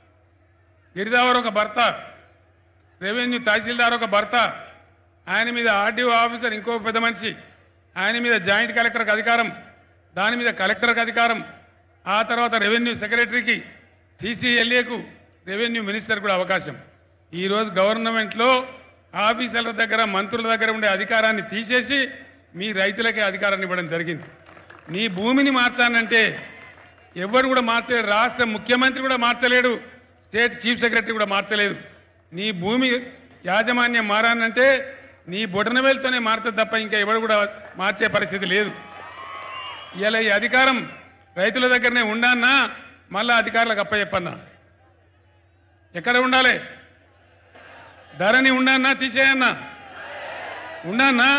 గిరిదావర్ ఒక భర్త రెవెన్యూ తహసీల్దార్ ఒక భర్త ఆయన మీద ఆర్డీఓ ఆఫీసర్ ఇంకో పెద్ద మనిషి ఆయన మీద జాయింట్ కలెక్టర్కి అధికారం దాని మీద కలెక్టర్కి అధికారం ఆ తర్వాత రెవెన్యూ సెక్రటరీకి సీసీఎల్ఏకు రెవెన్యూ మినిస్టర్ కూడా అవకాశం ఈరోజు గవర్నమెంట్లో ఆఫీసర్ల దగ్గర మంత్రుల దగ్గర ఉండే అధికారాన్ని తీసేసి మీ రైతులకే అధికారాన్ని ఇవ్వడం జరిగింది నీ భూమిని మార్చానంటే ఎవరు కూడా మార్చలేడు రాష్ట్ర ముఖ్యమంత్రి కూడా మార్చలేడు స్టేట్ చీఫ్ సెక్రటరీ కూడా మార్చలేదు నీ భూమి యాజమాన్యం మారానంటే నీ బొటనవేలుతోనే మారుతుంది తప్ప ఇంకా ఎవరు కూడా మార్చే పరిస్థితి లేదు ఇలా ఈ అధికారం రైతుల దగ్గరనే ఉండన్నా మళ్ళా అధికారులకు అప్పచెప్పన్నా ఎక్కడ ఉండాలి ధరని ఉండన్నా తీసేయన్నా ఉండన్నా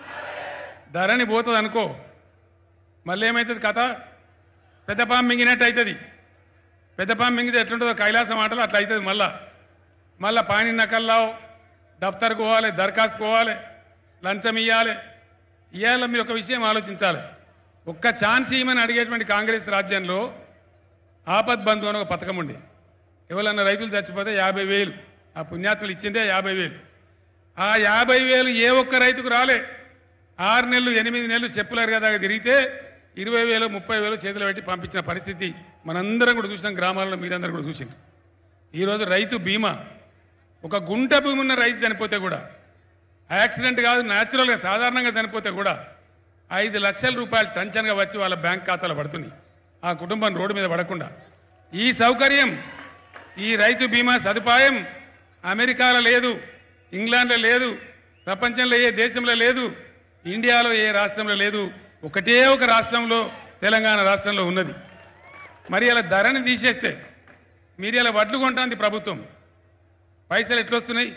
ధరని పోతుంది అనుకో మళ్ళీ ఏమవుతుంది కథ పెద్ద పాము మింగినట్టు అవుతుంది పెద్దపాము మింగితే ఎట్లుంటుందో కైలాసం ఆటలు అట్లా అవుతుంది మళ్ళా మళ్ళా పాని నకల్లావు దఫ్తర్కు పోవాలి దరఖాస్తు పోవాలి లంచం ఇవ్వాలి ఇవాళ మీరు ఒక విషయం ఆలోచించాలి ఒక్క ఛాన్స్ ఇవ్వమని అడిగేటువంటి కాంగ్రెస్ రాజ్యంలో ఆపద్ బంధు అని ఒక పథకం ఉండే ఎవరన్నా రైతులు చచ్చిపోతే యాభై వేలు ఆ పుణ్యాత్ములు ఇచ్చిందే యాభై వేలు ఆ యాభై వేలు ఏ ఒక్క రైతుకు రాలే ఆరు నెలలు ఎనిమిది నెలలు చెప్పులారు కదా తిరిగితే ఇరవై వేలు ముప్పై వేలు చేతులు పెట్టి పంపించిన పరిస్థితి మనందరం కూడా చూసాం గ్రామాలలో మీరందరూ కూడా చూసింది ఈరోజు రైతు బీమా ఒక గుంట భూమి ఉన్న రైతు చనిపోతే కూడా యాక్సిడెంట్ కాదు న్యాచురల్గా సాధారణంగా చనిపోతే కూడా ఐదు లక్షల రూపాయలు టంచన్గా వచ్చి వాళ్ళ బ్యాంక్ ఖాతాలో పడుతుంది ఆ కుటుంబం రోడ్డు మీద పడకుండా ఈ సౌకర్యం ఈ రైతు బీమా సదుపాయం అమెరికాలో లేదు ఇంగ్లాండ్లో లేదు ప్రపంచంలో ఏ దేశంలో లేదు ఇండియాలో ఏ రాష్ట్రంలో లేదు ఒకటే ఒక రాష్ట్రంలో తెలంగాణ రాష్ట్రంలో ఉన్నది మరి ఇలా ధరని తీసేస్తే మీరు ఇలా వడ్లు కొంటుంది ప్రభుత్వం పైసలు ఎట్లొస్తున్నాయి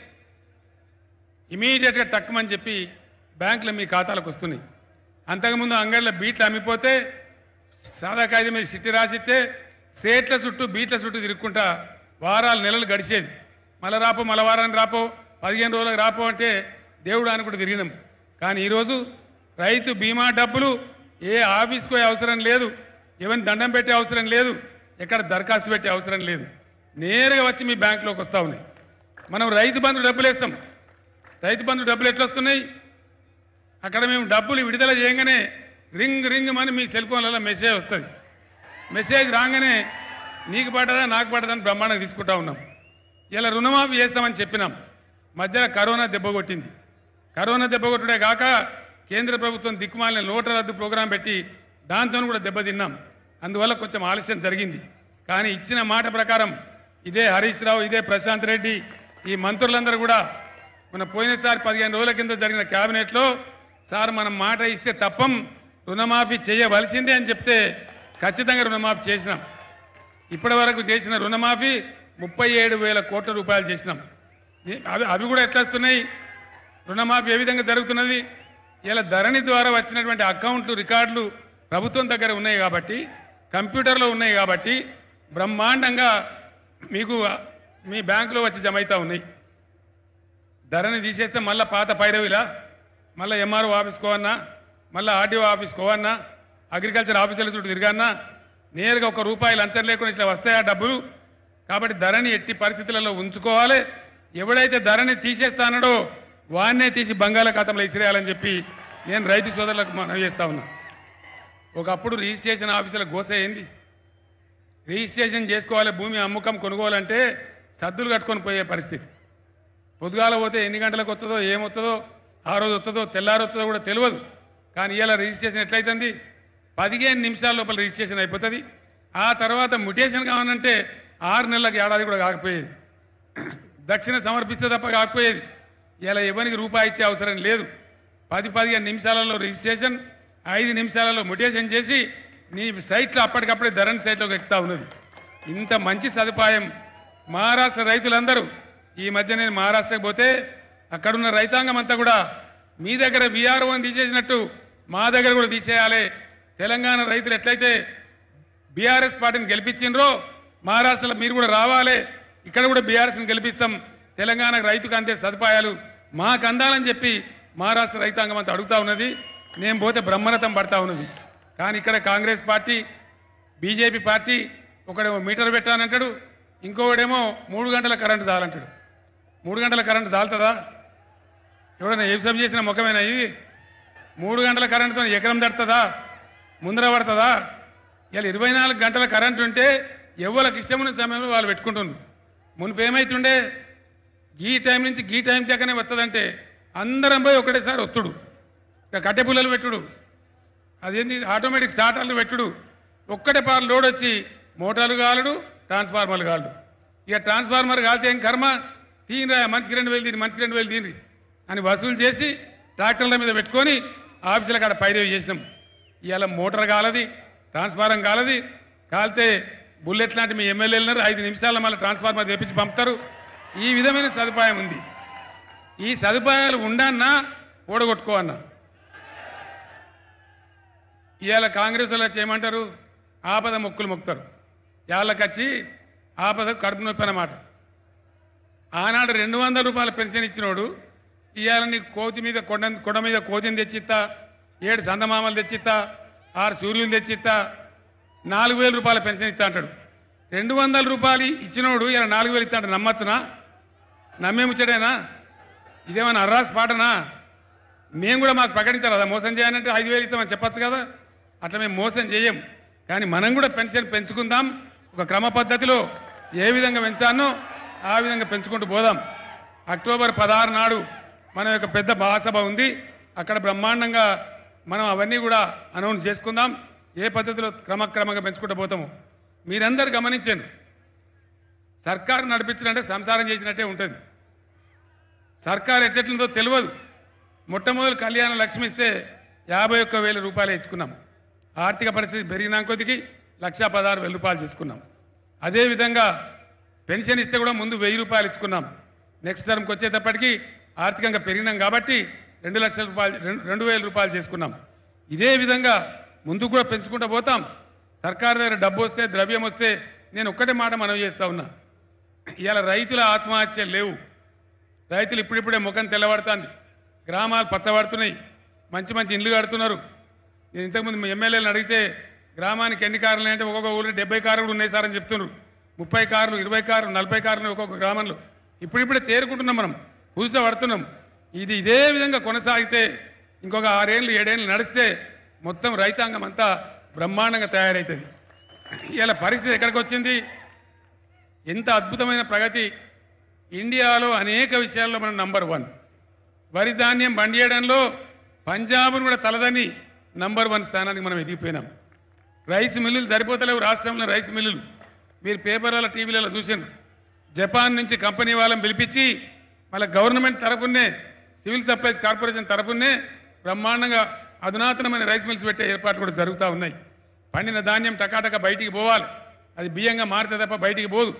ఇమీడియట్గా టక్కుమని చెప్పి బ్యాంకులో మీ ఖాతాలకు వస్తున్నాయి అంతకుముందు అంగడిలో బీట్లు అమ్మిపోతే సాదా కాగితం మీద సిట్టి రాసిస్తే సేట్ల చుట్టూ బీట్ల చుట్టూ తిరుక్కుంటా వారాలు నెలలు గడిచేది మళ్ళా రాపో మళ్ళా వారానికి రాపో పదిహేను రోజులకు రాపో అంటే దేవుడు అనుకుంటూ తిరిగినాం కానీ ఈరోజు రైతు బీమా డబ్బులు ఏ ఆఫీస్కి పోయే అవసరం లేదు ఎవరిని దండం పెట్టే అవసరం లేదు ఎక్కడ దరఖాస్తు పెట్టే అవసరం లేదు నేరుగా వచ్చి మీ బ్యాంకులోకి వస్తూ ఉన్నాయి మనం రైతు బంధు డబ్బులు వేస్తాం రైతు బంధు డబ్బులు ఎట్లా వస్తున్నాయి అక్కడ మేము డబ్బులు విడుదల చేయగానే రింగ్ రింగ్ అని మీ సెల్ ఫోన్లలో మెసేజ్ వస్తుంది మెసేజ్ రాగానే నీకు పడ్డదా నాకు పడ్డదా అని బ్రహ్మాండంగా తీసుకుంటా ఉన్నాం ఇలా రుణమాఫీ చేస్తామని చెప్పినాం మధ్యలో కరోనా దెబ్బ కొట్టింది కరోనా దెబ్బ కొట్టుడే కాక కేంద్ర ప్రభుత్వం దిక్కుమాలిన నోట్ల రద్దు ప్రోగ్రాం పెట్టి దాంతో కూడా దెబ్బతిన్నాం అందువల్ల కొంచెం ఆలస్యం జరిగింది కానీ ఇచ్చిన మాట ప్రకారం ఇదే హరీష్ రావు ఇదే ప్రశాంత్ రెడ్డి ఈ మంత్రులందరూ కూడా మన పోయినసారి పదిహేను రోజుల కింద జరిగిన కేబినెట్లో సార్ మనం మాట ఇస్తే తప్పం రుణమాఫీ చేయవలసిందే అని చెప్తే ఖచ్చితంగా రుణమాఫీ చేసినాం ఇప్పటి వరకు చేసిన రుణమాఫీ ముప్పై ఏడు వేల కోట్ల రూపాయలు చేసినాం ఈ- అవి అవి కూడా ఎట్లా వస్తున్నాయి రుణమాఫీ ఏ విధంగా జరుగుతున్నది ఇలా ధరణి ద్వారా వచ్చినటువంటి అకౌంట్లు రికార్డులు ప్రభుత్వం దగ్గర ఉన్నాయి కాబట్టి కంప్యూటర్లో ఉన్నాయి కాబట్టి బ్రహ్మాండంగా మీకు మీ బ్యాంకులో వచ్చి జమ అవుతా ఉన్నాయి ధరని తీసేస్తే మళ్ళీ పాత పైరవిలా మళ్ళీ ఎంఆర్ఓ ఆఫీస్ కోవన్నా మళ్ళీ ఆర్డీఓ ఆఫీస్ కోవన్నా అగ్రికల్చర్ ఆఫీసర్ల చుట్టూ తిరగన్నా నేరుగా ఒక రూపాయి లంచం లేకుండా ఇట్లా వస్తాయి ఆ డబ్బులు కాబట్టి ధరని ఎట్టి పరిస్థితులలో ఉంచుకోవాలి ఎవడైతే ధరని తీసేస్తానడో వాన్నే తీసి బంగాళాఖాతంలో ఇసిరేయాలని చెప్పి నేను రైతు సోదరులకు మనవి చేస్తా ఉన్నా ఒకప్పుడు రిజిస్ట్రేషన్ ఆఫీసుల గోస ఏంది రిజిస్ట్రేషన్ చేసుకోవాలి భూమి అమ్మకం కొనుగోలంటే సద్దులు కట్టుకొని పోయే పరిస్థితి పొద్దుగాల పోతే ఎన్ని గంటలకు వస్తుందో ఏమొస్తుందో ఆ రోజు వస్తుందో తెల్లారు వస్తుందో కూడా తెలియదు కానీ ఇలా రిజిస్ట్రేషన్ ఎట్లయితుంది పదిహేను నిమిషాల లోపల రిజిస్ట్రేషన్ అయిపోతుంది ఆ తర్వాత మ్యుటేషన్ కావాలంటే ఆరు నెలలకు ఏడాది కూడా కాకపోయేది దక్షిణ సమర్పిస్తే తప్ప కాకపోయేది ఇలా ఎవరికి రూపాయి ఇచ్చే అవసరం లేదు పది పదిహేను నిమిషాలలో రిజిస్ట్రేషన్ ఐదు నిమిషాలలో మ్యుటేషన్ చేసి నీ సైట్లో అప్పటికప్పుడే ధరణి సైట్లోకి ఎక్కుతా ఉన్నది ఇంత మంచి సదుపాయం మహారాష్ట్ర రైతులందరూ ఈ మధ్య నేను మహారాష్ట్రకి పోతే అక్కడున్న రైతాంగం అంతా కూడా మీ దగ్గర బీఆర్ఓని తీసేసినట్టు మా దగ్గర కూడా తీసేయాలి తెలంగాణ రైతులు ఎట్లయితే బీఆర్ఎస్ పార్టీని గెలిపించిండ్రో మహారాష్ట్రలో మీరు కూడా రావాలి ఇక్కడ కూడా బీఆర్ఎస్ని గెలిపిస్తాం తెలంగాణకు రైతుకు అందే సదుపాయాలు మాకు అందాలని చెప్పి మహారాష్ట్ర రైతాంగం అంతా అడుగుతా ఉన్నది నేను పోతే బ్రహ్మరథం పడతా ఉన్నది కానీ ఇక్కడ కాంగ్రెస్ పార్టీ బీజేపీ పార్టీ ఒకడేమో మీటర్ పెట్టానంటాడు ఇంకొకడేమో మూడు గంటల కరెంటు చాలంటాడు మూడు గంటల కరెంటు చాలుతుందా ఎవడన్నా ఏ సబ్ చేసిన ముఖమేనా ఇది మూడు గంటల కరెంటుతో ఎకరం దడుతుందా ముందర పడుతుందా ఇలా ఇరవై నాలుగు గంటల కరెంటు ఉంటే ఎవరికి ఇష్టమైన సమయంలో వాళ్ళు పెట్టుకుంటుండ్రు మునుపు ఏమైతుండే గీ టైం నుంచి గీ టైం దాకానే వస్తుందంటే అందరం పోయి ఒకటేసారి ఒత్తుడు ఇక కట్టె పుల్లలు పెట్టుడు అదేంటి ఆటోమేటిక్ స్టార్టర్లు పెట్టుడు ఒక్కటే పార్ లోడ్ వచ్చి మోటార్లు కాలడు ట్రాన్స్ఫార్మర్లు కాలడు ఇక ట్రాన్స్ఫార్మర్ కాలితే ఏం కర్మ తీనరా మనిషికి రెండు వేలు తీని మనిషికి రెండు వేలు తీని అని వసూలు చేసి ట్రాక్టర్ల మీద పెట్టుకొని ఆఫీసుల కాడ పైరవి చేసినాం ఇవాళ మోటార్ కాలది ట్రాన్స్ఫారం కాలది కాలితే బుల్లెట్ లాంటి మీ ఎమ్మెల్యేలున్నారు ఐదు నిమిషాల్లో మళ్ళీ ట్రాన్స్ఫార్మర్ తెప్పించి పంపుతారు ఈ విధమైన సదుపాయం ఉంది ఈ సదుపాయాలు ఉండన్నా ఓడగొట్టుకో అన్నా ఇవాళ కాంగ్రెస్ వాళ్ళు వచ్చి ఏమంటారు ఆపద మొక్కులు మొక్కుతారు యాళ్ళకచ్చి ఆపదకు కడుపు నొప్పి అన్నమాట ఆనాడు రెండు వందల రూపాయల పెన్షన్ ఇచ్చినోడు ఇవాళ నీకు కోతి మీద కొండ కొండ మీద కోతిని తెచ్చిత్తా ఏడు సందమామలు తెచ్చిత్తా ఆరు సూర్యులు తెచ్చిత్తా నాలుగు వేల రూపాయల పెన్షన్ ఇస్తా అంటాడు రెండు వందల రూపాయలు ఇచ్చినోడు ఇలా నాలుగు వేలు ఇస్తా అంటే నమ్మచ్చునా నమ్మే ముచ్చడేనా ఇదేమన్నా అర్రాస్ పాటనా మేము కూడా మాకు ప్రకటించాలి కదా మోసం చేయాలంటే ఐదు వేలు ఇస్తామని చెప్పొచ్చు కదా అట్లా మేము మోసం చేయం కానీ మనం కూడా పెన్షన్ పెంచుకుందాం ఒక క్రమ పద్ధతిలో ఏ విధంగా పెంచానో ఆ విధంగా పెంచుకుంటూ పోదాం అక్టోబర్ పదహారు నాడు మన యొక్క పెద్ద మహాసభ ఉంది అక్కడ బ్రహ్మాండంగా మనం అవన్నీ కూడా అనౌన్స్ చేసుకుందాం ఏ పద్ధతిలో క్రమక్రమంగా పెంచుకుంటూ పోతాము మీరందరూ గమనించండి సర్కారు నడిపించినట్టే సంసారం చేసినట్టే ఉంటుంది సర్కారు ఎట్టెట్లుందో తెలియదు మొట్టమొదటి కళ్యాణ లక్ష్మి ఇస్తే యాభై ఒక్క వేల రూపాయలు ఇచ్చుకున్నాం ఆర్థిక పరిస్థితి పెరిగిన కొద్దికి లక్షా పదహారు వేల రూపాయలు తీసుకున్నాం అదేవిధంగా పెన్షన్ ఇస్తే కూడా ముందు వెయ్యి రూపాయలు ఇచ్చుకున్నాం నెక్స్ట్ టర్మ్కి వచ్చేటప్పటికి ఆర్థికంగా పెరిగినాం కాబట్టి రెండు లక్షల రూపాయలు రెండు- రెండు వేల రూపాయలు చేసుకున్నాం ఇదే విధంగా ముందు కూడా పెంచుకుంటూ పోతాం సర్కారు దగ్గర డబ్బు వస్తే ద్రవ్యం వస్తే నేను ఒక్కటే మాట మనం చేస్తా ఉన్నా ఇవాళ రైతుల ఆత్మహత్యలు లేవు రైతులు ఇప్పుడిప్పుడే ముఖం తెల్లబడుతుంది గ్రామాలు పచ్చబడుతున్నాయి మంచి మంచి ఇండ్లు కడుతున్నారు నేను ఇంతకుముందు మీ ఎమ్మెల్యేలను అడిగితే గ్రామానికి ఎన్ని కార్లు అంటే ఒక్కొక్క ఊరిలో డెబ్బై కార్లు కూడా ఉన్నాయి సార్ అని చెప్తున్నారు ముప్పై కార్లు ఇరవై కార్లు నలభై కార్లు ఒక్కొక్క గ్రామంలో ఇప్పుడిప్పుడే తేరుకుంటున్నాం మనం కూర్చోబడుతున్నాం ఇది ఇదే విధంగా కొనసాగితే ఇంకొక ఆరేళ్ళు ఏడేళ్ళు నడిస్తే మొత్తం రైతాంగం అంతా బ్రహ్మాండంగా తయారవుతుంది ఇలా పరిస్థితి ఎక్కడికి వచ్చింది ఎంత అద్భుతమైన ప్రగతి ఇండియాలో అనేక విషయాల్లో మనం నంబర్ వన్ వరి ధాన్యం బండియడంలో పంజాబ్ను కూడా తలదని నంబర్ వన్ స్థానానికి మనం ఎదిగిపోయినాం రైస్ మిల్లులు సరిపోతలేవు రాష్ట్రంలో రైస్ మిల్లులు మీరు పేపర్ల టీవీలలో చూసారు జపాన్ నుంచి కంపెనీ వాళ్ళని పిలిపించి మళ్ళీ గవర్నమెంట్ తరఫునే సివిల్ సప్లైస్ కార్పొరేషన్ తరఫునే బ్రహ్మాండంగా అధునాతనమైన రైస్ మిల్స్ పెట్టే ఏర్పాట్లు కూడా జరుగుతూ ఉన్నాయి పండిన ధాన్యం టకాటక బయటికి పోవాలి అది బియ్యంగా మారితే తప్ప బయటికి పోదు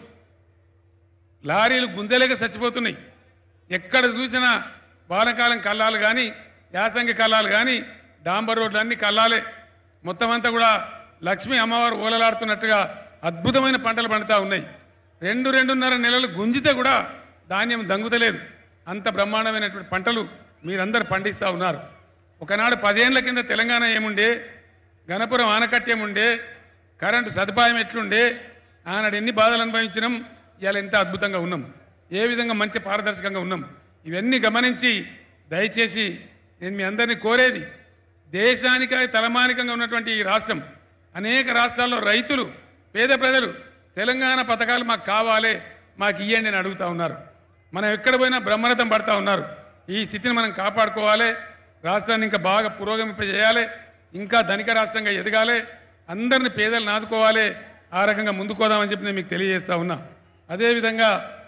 లారీలు గుంజలేక చచ్చిపోతున్నాయి ఎక్కడ చూసినా వానకాలం కల్లాలు కానీ యాసంగి కల్లాలు కానీ డాంబర్ రోడ్లు అన్ని కల్లాలే మొత్తం అంతా కూడా లక్ష్మీ అమ్మవారు ఓలలాడుతున్నట్టుగా అద్భుతమైన పంటలు పండుతా ఉన్నాయి రెండు రెండున్నర నెలలు గుంజితే కూడా ధాన్యం దంగుతలేదు అంత బ్రహ్మాండమైనటువంటి పంటలు మీరందరూ పండిస్తూ ఉన్నారు ఒకనాడు పదేళ్ల కింద తెలంగాణ ఏముండే గణపురం ఆనకట్ట ఏముండే కరెంటు సదుపాయం ఎట్లుండే ఆనాడు ఎన్ని బాధలు అనుభవించినాం ఇవాళ ఎంత అద్భుతంగా ఉన్నాం ఏ విధంగా మంచి పారదర్శకంగా ఉన్నాం ఇవన్నీ గమనించి దయచేసి నేను మీ అందరినీ కోరేది దేశానికి తలమానికంగా ఉన్నటువంటి ఈ రాష్ట్రం అనేక రాష్ట్రాల్లో రైతులు పేద ప్రజలు తెలంగాణ పథకాలు మాకు కావాలి మాకు ఇయ్యండి అని అడుగుతా ఉన్నారు మనం ఎక్కడ పోయినా బ్రహ్మరథం పడతా ఉన్నారు ఈ స్థితిని మనం కాపాడుకోవాలి రాష్ట్రాన్ని ఇంకా బాగా పురోగమింపజేయాలి ఇంకా ధనిక రాష్ట్రంగా ఎదగాలి అందరిని పేదలను ఆదుకోవాలి ఆ రకంగా ముందుకోదామని చెప్పి నేను మీకు తెలియజేస్తా ఉన్నా అదేవిధంగా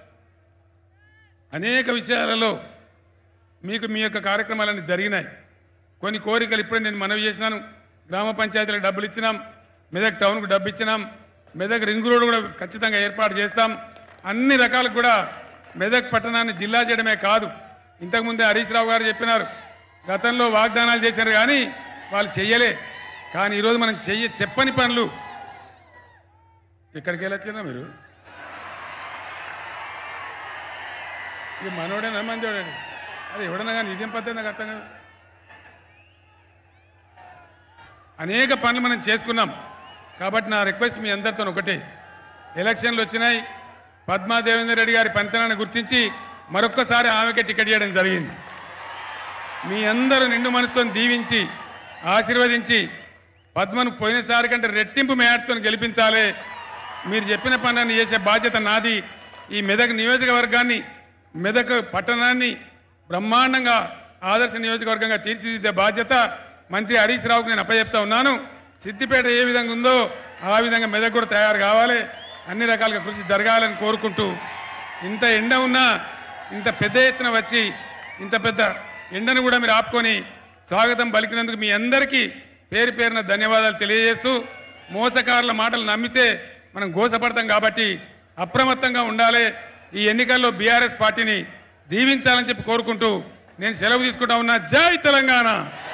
అనేక విషయాలలో మీకు మీ యొక్క కార్యక్రమాలన్నీ జరిగినాయి కొన్ని కోరికలు ఇప్పుడే నేను మనవి చేసినాను గ్రామ పంచాయతీలకు డబ్బులు ఇచ్చినాం మెదక్ టౌన్కు డబ్బు ఇచ్చినాం మెదక్ రింగ్ రోడ్ కూడా ఖచ్చితంగా ఏర్పాటు చేస్తాం అన్ని రకాలకు కూడా మెదక్ పట్టణాన్ని జిల్లా చేయడమే కాదు ఇంతకుముందే హరీష్ రావు గారు చెప్పినారు గతంలో వాగ్దానాలు చేశారు కానీ వాళ్ళు చెయ్యలే కానీ ఈరోజు మనం చెయ్య చెప్పని పనులు ఇక్కడికి వెళ్ళొచ్చినా మీరు ఇది మనోడేనా మంచోడే అది ఎవడన్నా కానీ ఇదేం పద్ధతి నాకు అర్థం కాదు అనేక పనులు మనం చేసుకున్నాం కాబట్టి నా రిక్వెస్ట్ మీ అందరితో ఒకటే ఎలక్షన్లు వచ్చినాయి పద్మా దేవేందర్ రెడ్డి గారి పనితనాన్ని గుర్తించి మరొక్కసారి ఆమెకే టికెట్ ఇవ్వడం జరిగింది మీ అందరూ నిండు మనసుతో దీవించి ఆశీర్వదించి పద్మను పోయినసారి కంటే రెట్టింపు మేడతో గెలిపించాలి మీరు చెప్పిన పనులను చేసే బాధ్యత నాది ఈ మెదక్ నియోజకవర్గాన్ని మెదక్ పట్టణాన్ని బ్రహ్మాండంగా ఆదర్శ నియోజకవర్గంగా తీర్చిదిద్దే బాధ్యత మంత్రి హరీష్ రావుకు నేను అప్పచెప్తా ఉన్నాను సిద్దిపేట ఏ విధంగా ఉందో ఆ విధంగా మెదక్ కూడా తయారు కావాలి అన్ని రకాలుగా కృషి జరగాలని కోరుకుంటూ ఇంత ఎండ ఉన్నా ఇంత పెద్ద ఎత్తున వచ్చి ఇంత పెద్ద ఎండను కూడా మీరు ఆపుకొని స్వాగతం పలికినందుకు మీ అందరికీ పేరు పేరున ధన్యవాదాలు తెలియజేస్తూ మోసకారుల మాటలు నమ్మితే మనం గోసపడతాం కాబట్టి అప్రమత్తంగా ఉండాలి ఈ ఎన్నికల్లో బీఆర్ఎస్ పార్టీని దీవించాలని చెప్పి కోరుకుంటూ నేను సెలవు తీసుకుంటా ఉన్నా జై తెలంగాణ